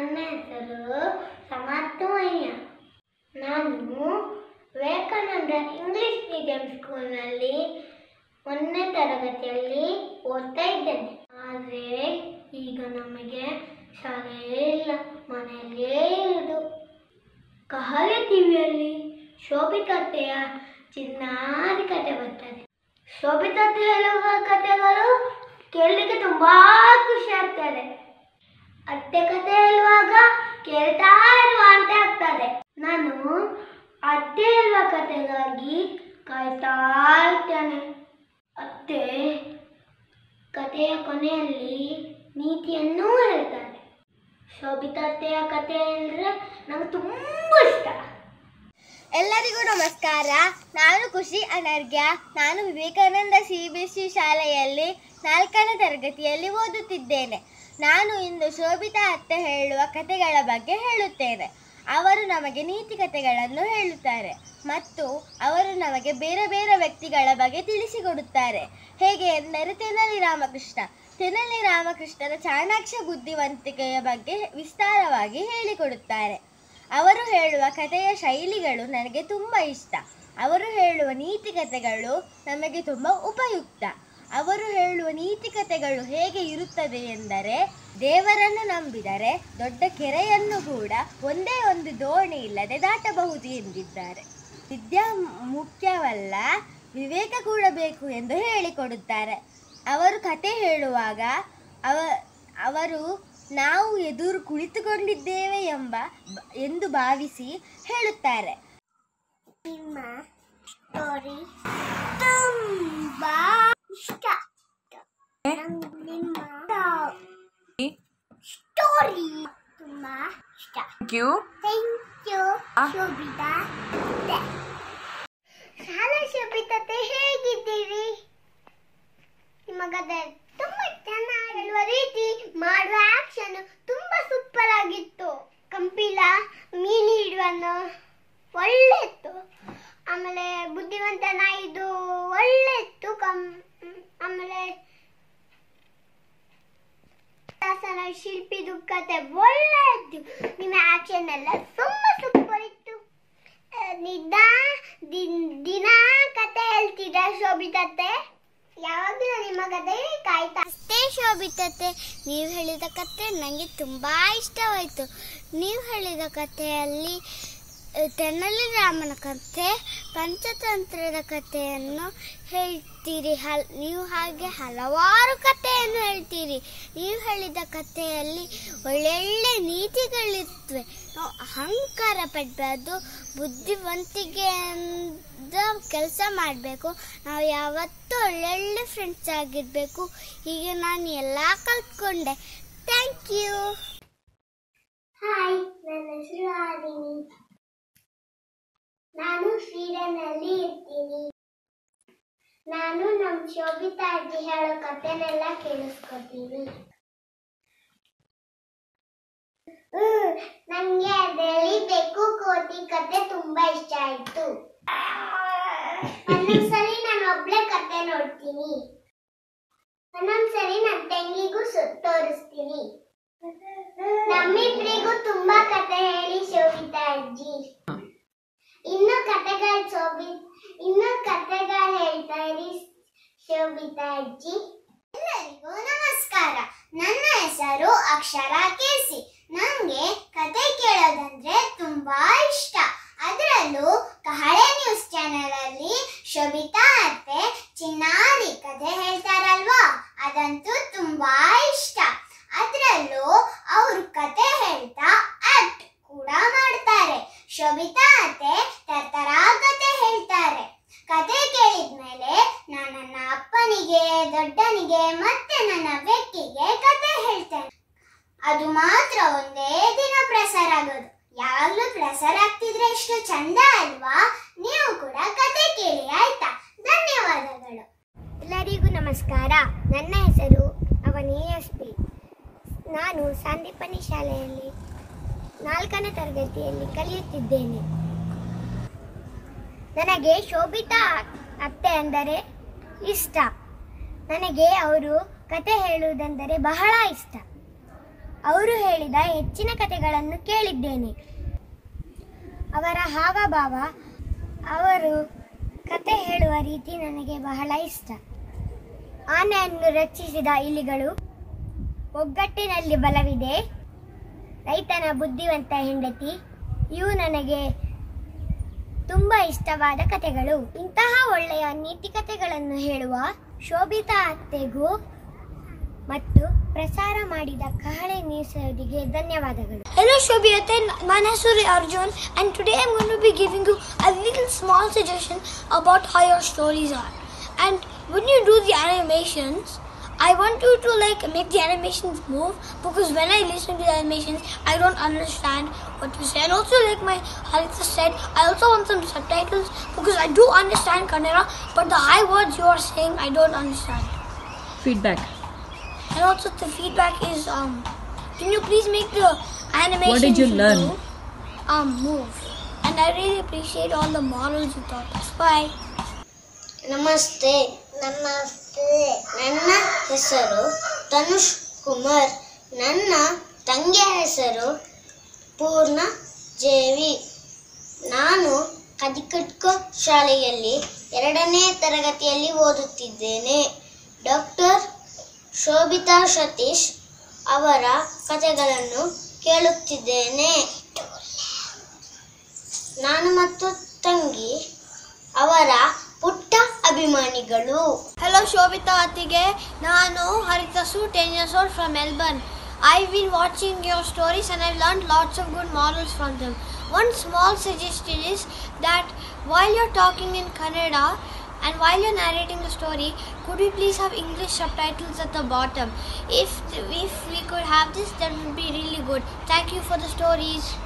ನನ್ನ ಹೆಸರು ಸಮರ್ಥಮಯ್ಯ ನಾನು ವಿವೇಕಾನಂದ ಇಂಗ್ಲಿಷ್ ಮೀಡಿಯಂ ಸ್ಕೂಲ್ನಲ್ಲಿ ಒಂದನೇ ತರಗತಿಯಲ್ಲಿ ಓದ್ತಾ ಇದ್ದೇನೆ ಆದರೆ ಈಗ ನಮಗೆ ಶಾಲೆಯೇ ಇಲ್ಲ ಮನೆಯಲ್ಲೇ ಇರುವುದು ಕಹಳೆ ಟಿವಿಯಲ್ಲಿ ಶೋಭಿಕತೆಯ ಚಿನ್ನಾರಿ ಕತೆ ಬರ್ತದೆ ಶೋಭಿಕತೆ ಹೇಳುವ ಕಥೆಗಳು ಕೇಳಲಿಕ್ಕೆ ತುಂಬಾ ಖುಷಿ ಆಗ್ತದೆ ಅತ್ತೆ ಕತೆ ಹೇಳುವಾಗ ಕೇಳ್ತಾ ಇರುವ ಅಂತ ಆಗ್ತದೆ ನಾನು ಅತ್ತೆ ಹೇಳುವ ಕತೆಗಾಗಿ ಕಾಯ್ತಾ ಇರ್ತೇನೆ ಅತ್ತೆ ಕಥೆಯ ಕೊನೆಯಲ್ಲಿ ನೀತಿಯನ್ನೂ ಹೇಳ್ತಾರೆ ಶೋಭಿತತೆಯ ಕತೆ ಅಂದರೆ ನಂಗೆ ತುಂಬ ಇಷ್ಟ ಎಲ್ಲರಿಗೂ ನಮಸ್ಕಾರ ನಾನು ಖುಷಿ ಅನರ್ಘ್ಯ ನಾನು Vivekananda C B S C ಶಾಲೆಯಲ್ಲಿ ನಾಲ್ಕನೇ ತರಗತಿಯಲ್ಲಿ ಓದುತ್ತಿದ್ದೇನೆ ನಾನು ಇಂದು ಶೋಭಿತಾ ಅತ್ತೆ ಹೇಳುವ ಕಥೆಗಳ ಬಗ್ಗೆ ಹೇಳುತ್ತೇನೆ ಅವರು ನಮಗೆ ನೀತಿ ಕಥೆಗಳನ್ನು ಹೇಳುತ್ತಾರೆ ಮತ್ತು ಅವರು ನಮಗೆ ಬೇರೆ ಬೇರೆ ವ್ಯಕ್ತಿಗಳ ಬಗ್ಗೆ ತಿಳಿಸಿಕೊಡುತ್ತಾರೆ ಹೇಗೆ ಎಂದರೆ ತೆನಲಿ ರಾಮಕೃಷ್ಣ ತೆನಲಿ ರಾಮಕೃಷ್ಣನ ಚಾಣಾಕ್ಷ ಬುದ್ಧಿವಂತಿಕೆಯ ಬಗ್ಗೆ ವಿಸ್ತಾರವಾಗಿ ಹೇಳಿಕೊಡುತ್ತಾರೆ ಅವರು ಹೇಳುವ ಕಥೆಯ ಶೈಲಿಗಳು ನನಗೆ ತುಂಬ ಇಷ್ಟ ಅವರು ಹೇಳುವ ನೀತಿ ಕಥೆಗಳು ನಮಗೆ ತುಂಬ ಉಪಯುಕ್ತ ಅವರು ಹೇಳುವ ನೀತಿ ಕಥೆಗಳು ಹೇಗೆ ಇರುತ್ತದೆ ಎಂದರೆ ದೇವರನ್ನು ನಂಬಿದರೆ ದೊಡ್ಡ ಕೆರೆಯನ್ನು ಕೂಡ ಒಂದೇ ಒಂದು ದೋಣಿ ಇಲ್ಲದೆ ದಾಟಬಹುದು ಎಂದಿದ್ದಾರೆ ವಿದ್ಯಾ ಮುಖ್ಯವಲ್ಲ ವಿವೇಕ ಕೂಡ ಬೇಕು ಎಂದು ಹೇಳಿಕೊಡುತ್ತಾರೆ ಅವರು ಕತೆ ಹೇಳುವಾಗ ಅವ ಅವರು ನಾವು ಎದುರು ಕುಳಿತುಕೊಂಡಿದ್ದೇವೆ ಎಂಬ ಬ- ಎಂದು ಭಾವಿಸಿ ಹೇಳುತ್ತಾರೆ ನಿಮ್ಮ ಸ್ಟೋರಿ ತುಂಬ ಇಷ್ಟ ನಂಗ್ ನಿಮ್ಮ ಸ್ಟೋರಿ ತುಂಬ ಇಷ್ಟ Thank you. ಥ್ಯಾಂಕ್ ಯು ಆ. ಶೋಭಿತಾ ಶಾಲಾ ಶೋಭಿತತೆ ಹೇಗಿದ್ದೀರಿ ನಿಮ್ಮ ಕತೆ ತುಂಬಾ ಚೆನ್ನಾಗಿ ಹೇಳುವ ರೀತಿ ಮಾಡುವ ಆಕ್ಷನ್ ತುಂಬಾ ಸೂಪರ್ ಆಗಿತ್ತು ಕಂಪಿಲ ಮೀನು ಹಿಡುವನ್ನು ಒಳ್ಳೆ ಇತ್ತು ಆಮೇಲೆ ಬುದ್ಧಿವಂತ ನಾಯಿದು ಒಳ್ಳೆ ಇತ್ತು ಕಂ ಆಮೇಲೆ ಶಾಸನ ಶಿಲ್ಪಿದು ಕತೆ ಒಳ್ಳೆ ಇತ್ತು ನಿಮ್ಮ ಆಕ್ಷನ್ ಎಲ್ಲ ತುಂಬಾ ಸೂಪರ್ ಇತ್ತು ಆ, ನಿದಾ ದಿನ್ ದಿನ ಕತೆ ಹೇಳ್ತಿದ್ದ ಶೋಭಿತತೆ ಯಾವಾಗಲೂ ನಿಮ್ಮ ಕತೆ ಕಾಯ್ತಾ ಅಷ್ಟೇ ಶೋಭಿತತೆ ನೀವು ಹೇಳಿದ ಕತೆ ನನಗೆ ತುಂಬ ಇಷ್ಟವಾಯಿತು ನೀವು ಹೇಳಿದ ಕಥೆಯಲ್ಲಿ ಅಹ್, ತೆನ್ನಲಿ ರಾಮನ ಕಥೆ ಪಂಚತಂತ್ರದ ಕಥೆಯನ್ನು ಹೇಳ್ತೀರಿ ಹಲ್ ನೀವು ಹಾಗೆ ಹಲವಾರು ಕಥೆಯನ್ನು ಹೇಳ್ತೀರಿ ನೀವು ಹೇಳಿದ ಕಥೆಯಲ್ಲಿ ಒಳ್ಳೊಳ್ಳೆ ನೀತಿಗಳಿರ್ತವೆ ನಾವು ಅಹಂಕಾರ ಪಡಬಾರ್ದು ಬುದ್ಧಿವಂತಿಕೆಯಿಂದ ಕೆಲಸ ಮಾಡಬೇಕು ನಾವು ಯಾವತ್ತೂ ಒಳ್ಳೊಳ್ಳೆ ಫ್ರೆಂಡ್ಸ್ ಆಗಿರಬೇಕು ಈಗ ನಾನು ಎಲ್ಲ ಕಲ್ತ್ಕೊಂಡೆ ಥ್ಯಾಂಕ್ ಯು ಹಾಯ್ ನನ್ನ ಹೆಸರು ಆದಿನಿ ನಾನು ಸ್ವೀಡನ್ನಲ್ಲಿ ಇರ್ತೀನಿ ನಾನು ನಮ್ಮ ಶೋಭಿತಾ ಅಜ್ಜಿ ಹೇಳೋ ಕಥೆನೆಲ್ಲ ಕೇಳಿಸ್ಕೊತೀನಿ ಹ್ಮ್ ನಂಗೆ ಅದರಲ್ಲಿ ಬೆಕ್ಕು ಕೋತಿ ಕತೆ ತುಂಬಾ ಇಷ್ಟ ಆಯ್ತು ಒಂದೊಂದ್ಸಲಿ ನಾನು ಒಬ್ಳೆ ಕತೆ ನೋಡ್ತೀನಿ ಒಂದೊಂದ್ಸಲಿ ನನ್ನ ತಂಗಿಗೂ ಸು- ತೋರಿಸ್ತೀನಿ ನಮ್ಮಿಬ್ರಿಗೂ ತುಂಬಾ ಕತೆ ಹೇಳಿ ಶೋಭಿತಾ ಅಜ್ಜಿ ಇನ್ನು ಕತೆಗಳು ಶೋಭಿ ಇನ್ನು ಕತೆಗಳು ಹೇಳ್ತಾ ಇರಿ ಶೋಭಿತಾ ಅಜ್ಜಿ ಎಲ್ಲರಿಗೂ ನಮಸ್ಕಾರ ನನ್ನ ಹೆಸರು ಅಕ್ಷರ ಕೇಸಿ ನಂಗೆ ಕತೆ ಕೇಳೋದಂದ್ರೆ ತುಂಬಾ ಇಷ್ಟ ಅದರಲ್ಲೂ ಕಹಳೆ ನ್ಯೂಸ್ ಚಾನೆಲ್ ಅಲ್ಲಿ ಶೋಭಿತಾ ಅತ್ತೆ ಚಿನ್ನಾರಿ ಕತೆ ಹೇಳ್ತಾರಲ್ವಾ ಅದಂತೂ ತುಂಬಾ ಇಷ್ಟ ಅದರಲ್ಲೂ ಅವ್ರು ಕತೆ ಹೇಳ್ತಾ ಆಕ್ಟ್ ಕೂಡ ಮಾಡ್ತಾರೆ ಶೋಭಿತಾ ಅತ್ತೆ ತರ್ತರ ಕತೆ ಹೇಳ್ತಾರೆ ಕತೆ ಕೇಳಿದ್ಮೇಲೆ ನಾನು ನನ್ನ ಅಪ್ಪನಿಗೆ ದೊಡ್ಡನಿಗೆ ಮತ್ತೆ ನನ್ನ ಬೆಕ್ಕಿಗೆ ಕತೆ ಹೇಳ್ತೇನೆ ಅದು ಮಾತ್ರ ಒಂದೇ ದಿನ ಪ್ರಸಾರ ಆಗೋದು ಯಾವಾಗ್ಲೂ ಪ್ರಸಾರ ಆಗ್ತಿದ್ರೆ ಎಷ್ಟು ಚಂದ ಅಲ್ವಾ ನೀವು ಕೂಡ ಕತೆ ಕೇಳಿ ಆಯ್ತಾ ಧನ್ಯವಾದಗಳು ಎಲ್ಲರಿಗೂ ನಮಸ್ಕಾರ ನನ್ನ ಹೆಸರು ಅವನಿ ಎಸ್ ಪಿ ನಾನು ಸಂದೀಪನಿ ಶಾಲೆಯಲ್ಲಿ ನಾಲ್ಕನೇ ತರಗತಿಯಲ್ಲಿ ಕಲಿಯುತ್ತಿದ್ದೇನೆ ನನಗೆ ಶೋಭಿತಾ ಅತ್ತೆ ಅಂದರೆ ಇಷ್ಟ ನನಗೆ ಅವರು ಕತೆ ಹೇಳುವುದೆಂದರೆ ಬಹಳ ಇಷ್ಟ ಅವರು ಹೇಳಿದ ಹೆಚ್ಚಿನ ಕಥೆಗಳನ್ನು ಕೇಳಿದ್ದೇನೆ ಅವರ ಹಾವಭಾವ ಅವರು ಕತೆ ಹೇಳುವ ರೀತಿ ನನಗೆ ಬಹಳ ಇಷ್ಟ ಆನೆಯನ್ನು ರಕ್ಷಿಸಿದ ಇಲಿಗಳು ಒಗ್ಗಟ್ಟಿನಲ್ಲಿ ಬಲವಿದೆ ರೈತನ ಬುದ್ಧಿವಂತ ಹೆಂಡತಿ ಇವು ನನಗೆ ತುಂಬ ಇಷ್ಟವಾದ ಕಥೆಗಳು ಇಂತಹ ಒಳ್ಳೆಯ ನೀತಿ ಕಥೆಗಳನ್ನು ಹೇಳುವ ಶೋಭಿತಾ ಅತ್ತೆಗೂ ಮತ್ತು ಪ್ರಸಾರ ಮಾಡಿದ ಕಹಳೆ ನ್ಯೂಸ್ ಅವರಿಗೆ ಧನ್ಯವಾದಗಳು Hello Shobhiyate, my name is Surya Arjun and today I'm going to be giving you a little small suggestion about how your stories are. And when you do the animations, I want you to like make the animations move because when I listen to the animations, I don't understand what you say. And also like my Haritha said, I also want some subtitles because I do understand Kannada, but the high words you are saying I don't understand. feedback. And also the feedback is um can you please make the animation What did you learn? um move. And I really appreciate all the models you taught us. Bye. ನಮಸ್ತೆ ನಮಸ್ತೆ ನನ್ನ ಹೆಸರು ತನುಷ್ ಕುಮಾರ್ ನನ್ನ ತಂಗಿಯ ಹೆಸರು ಪೂರ್ಣ ಜೇವಿ ನಾನು ಕದಿಕಟ್ಕೋ ಶಾಲೆಯಲ್ಲಿ ಎರಡನೇ ತರಗತಿಯಲ್ಲಿ ಓದುತ್ತಿದ್ದೇನೆ ಡಾಕ್ಟರ್ ಶೋಭಿತಾ ಸತೀಶ್ ಅವರ ಕಥೆಗಳನ್ನು ಕೇಳುತ್ತಿದ್ದೇನೆ ನಾನು ಮತ್ತು ತಂಗಿ ಅವರ ಪುಟ್ಟ ಅಭಿಮಾನಿಗಳು Hello Shobita Atige. Nanu Haritasu, 10 years old from Melbourne. I've been watching your stories and I've learned lots of good models from them. One small suggestion is that while you're talking in Kannada and while you're narrating the story, could we please have English subtitles at the bottom? If if we could have this, that would be really good. Thank you for the stories.